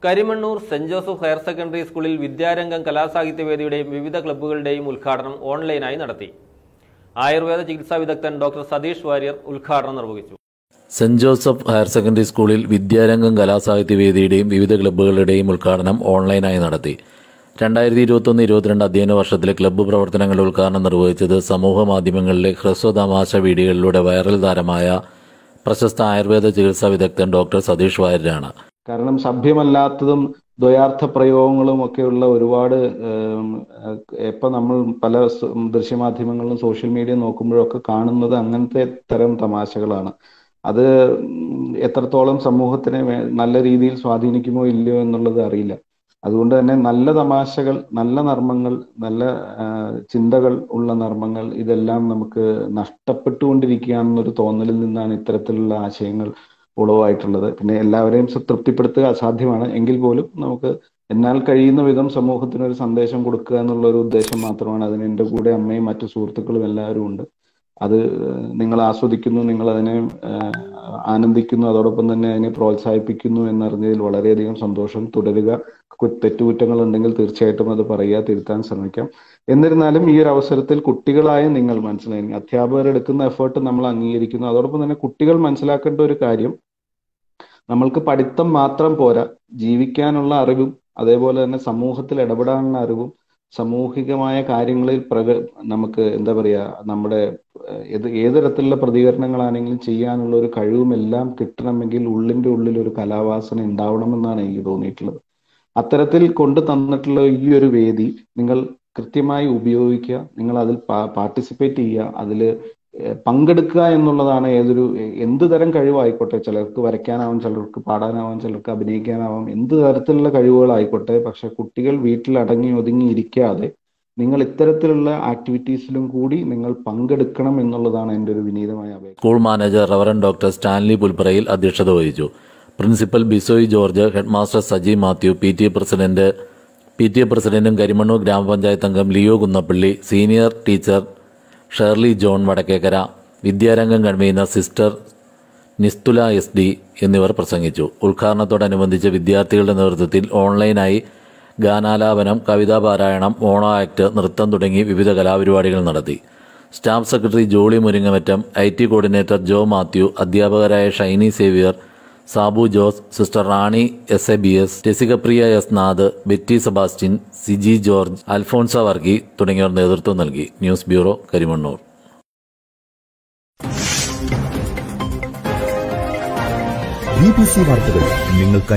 Karimannoor Saint Joseph higher secondary സ്കൂളിൽ വിദ്യാരംഗം കലാസാഹിത്യവേദിയുടെയും വിവിധ ക്ലബ്ബുകളുടെയും ഉദ്ഘാടനം ഓൺലൈനായി നടത്തി ആയുർവേദ ചികിത്സാ വിദഗ്ധൻ ഡോക്ടർ സതീഷ് വാര്യർ ഉദ്ഘാടനം നിർവഹിച്ചു സെന്റ് ജോസഫ് ഹയർ സെക്കൻഡറി സ്കൂളിൽ വിദ്യാരംഗം കലാസാഹിത്യവേദിയുടെയും വിവിധ ക്ലബ്ബുകളുടെയും ഉദ്ഘാടനം ഓൺലൈനായി നടത്തി രണ്ടായിരത്തി ഇരുപത്തൊന്ന് ഇരുപത്തിരണ്ട് അധ്യയന വർഷത്തിലെ ക്ലബ്ബ് പ്രവർത്തനങ്ങളുടെ ഉദ്ഘാടനം നിർവഹിച്ചത് സമൂഹ മാധ്യമങ്ങളിലെ ഹ്രസ്വതമാശ വീഡിയോകളിലൂടെ വൈറൽ താരമായ പ്രശസ്ത ആയുർവേദ ചികിത്സാ വിദഗ്ധൻ ഡോക്ടർ സതീഷ് വാര്യരാണ് കാരണം സഭ്യമല്ലാത്തതും ദ്വയാർത്ഥ പ്രയോഗങ്ങളും ഒക്കെയുള്ള ഒരുപാട് ഇപ്പൊ നമ്മൾ പല സ- ദൃശ്യമാധ്യമങ്ങളിലും സോഷ്യൽ മീഡിയ നോക്കുമ്പോഴൊക്കെ കാണുന്നത് അങ്ങനത്തെ തരം തമാശകളാണ് അത് ഉം എത്രത്തോളം സമൂഹത്തിനെ വേ- നല്ല രീതിയിൽ സ്വാധീനിക്കുമോ ഇല്ലയോ എന്നുള്ളത് അറിയില്ല അതുകൊണ്ട് തന്നെ നല്ല തമാശകൾ നല്ല നർമ്മങ്ങൾ നല്ല ആ, ചിന്തകൾ ഉള്ള നർമ്മങ്ങൾ ഇതെല്ലാം നമുക്ക് നഷ്ടപ്പെട്ടുകൊണ്ടിരിക്കുകയാണെന്നൊരു തോന്നലിൽ നിന്നാണ് ഇത്തരത്തിലുള്ള ആശയങ്ങൾ ഉളവായിട്ടുള്ളത് പിന്നെ എല്ലാവരെയും സ- തൃപ്തിപ്പെടുത്തുക അസാധ്യമാണ് എങ്കിൽ പോലും നമുക്ക് എന്നാൽ കഴിയുന്ന വിധം സമൂഹത്തിന് ഒരു സന്ദേശം കൊടുക്കുക എന്നുള്ള ഒരു ഉദ്ദേശം മാത്രമാണ് അതിന് എൻ്റെ കൂടെ അമ്മയും മറ്റു സുഹൃത്തുക്കളും എല്ലാവരും ഉണ്ട് അത് നിങ്ങൾ ആസ്വദിക്കുന്നു നിങ്ങൾ അതിനെ ആഹ്, ആനന്ദിക്കുന്നു അതോടൊപ്പം തന്നെ അതിനെ പ്രോത്സാഹിപ്പിക്കുന്നു എന്നറിഞ്ഞതിൽ വളരെയധികം സന്തോഷം തുടരുക കു- തെറ്റുകുറ്റങ്ങൾ ഉണ്ടെങ്കിൽ തീർച്ചയായിട്ടും അത് പറയുക തിരുത്താൻ ശ്രമിക്കാം എന്നിരുന്നാലും ഈ ഒരു അവസരത്തിൽ കുട്ടികളായ നിങ്ങൾ മനസ്സിലായി അധ്യാപകർ എടുക്കുന്ന എഫേർട്ട് നമ്മൾ അംഗീകരിക്കുന്നു അതോടൊപ്പം തന്നെ കുട്ടികൾ മനസ്സിലാക്കേണ്ട ഒരു കാര്യം നമ്മൾക്ക് പഠിത്തം മാത്രം പോരാ ജീവിക്കാനുള്ള അറിവും അതേപോലെ തന്നെ സമൂഹത്തിൽ ഇടപെടാനുള്ള അറിവും സാമൂഹികമായ കാര്യങ്ങളിൽ പ്രക നമുക്ക് എന്താ പറയാ നമ്മുടെ ഏഹ്, ഏത് ഏത് തരത്തിലുള്ള പ്രതികരണങ്ങളാണെങ്കിലും ചെയ്യാനുള്ള ഒരു കഴിവും എല്ലാം കിട്ടണമെങ്കിൽ ഉള്ളിന്റെ ഉള്ളിൽ ഒരു കലാവാസന ഉണ്ടാവണമെന്നാണ് എനിക്ക് തോന്നിയിട്ടുള്ളത് അത്തരത്തിൽ കൊണ്ടു തന്നിട്ടുള്ള ഈ ഒരു വേദി നിങ്ങൾ കൃത്യമായി ഉപയോഗിക്കുക നിങ്ങൾ അതിൽ പാർട്ടിസിപ്പേറ്റ് ചെയ്യുക അതിൽ പങ്കെടുക്കുക എന്നുള്ളതാണ് ഏതൊരു എന്ത് തരം കഴിവായിക്കോട്ടെ ചിലർക്ക് വരയ്ക്കാനാവാം ചിലർക്ക് പാടാനാവാം ചിലർക്ക് അഭിനയിക്കാനാവാം എന്ത് തരത്തിലുള്ള കഴിവുകളായിക്കോട്ടെ പക്ഷെ കുട്ടികൾ വീട്ടിൽ അടങ്ങി ഒതുങ്ങി ഇരിക്കാതെ നിങ്ങൾ ഇത്തരത്തിലുള്ള ആക്ടിവിറ്റീസിലും കൂടി നിങ്ങൾ പങ്കെടുക്കണം എന്നുള്ളതാണ് എൻ്റെ ഒരു വിനീതമായ അപേക്ഷ school manager reverend doctor Stanley Pulpparayil അധ്യക്ഷത വഹിച്ചു principal Bisoy George headmaster Saji Mathew P T A president P T A പ്രസിഡന്റും കരിമണ്ണൂർ ഗ്രാമപഞ്ചായത്ത് അംഗം Leo Kunnappally senior teacher Shirley John Vadakkekara Vidyarangam convener sister Nisthula S D എന്നിവർ പ്രസംഗിച്ചു ഉദ്ഘാടനത്തോടനുബന്ധിച്ച് വിദ്യാർത്ഥികളുടെ നേതൃത്വത്തിൽ ഓൺലൈനായി ഗാനാലാപനം കവിതാ പാരായണം ഓണോ ആക്ട് നൃത്തം തുടങ്ങി വിവിധ കലാപരിപാടികൾ നടത്തി staff secretary Jolly Muringamattam I T coordinator Jo Mathew അധ്യാപകരായ Shiny Xavier Sabu Jose sister Rani S A B S ടെസികപ്രിയ S Nath Betty Sebastian Siji George Alphonsa Varghese തുടങ്ങിയവർ നേതൃത്വം നൽകി news bureau Karimannoor B B C വാർത്തകൾ നിങ്ങൾക്ക്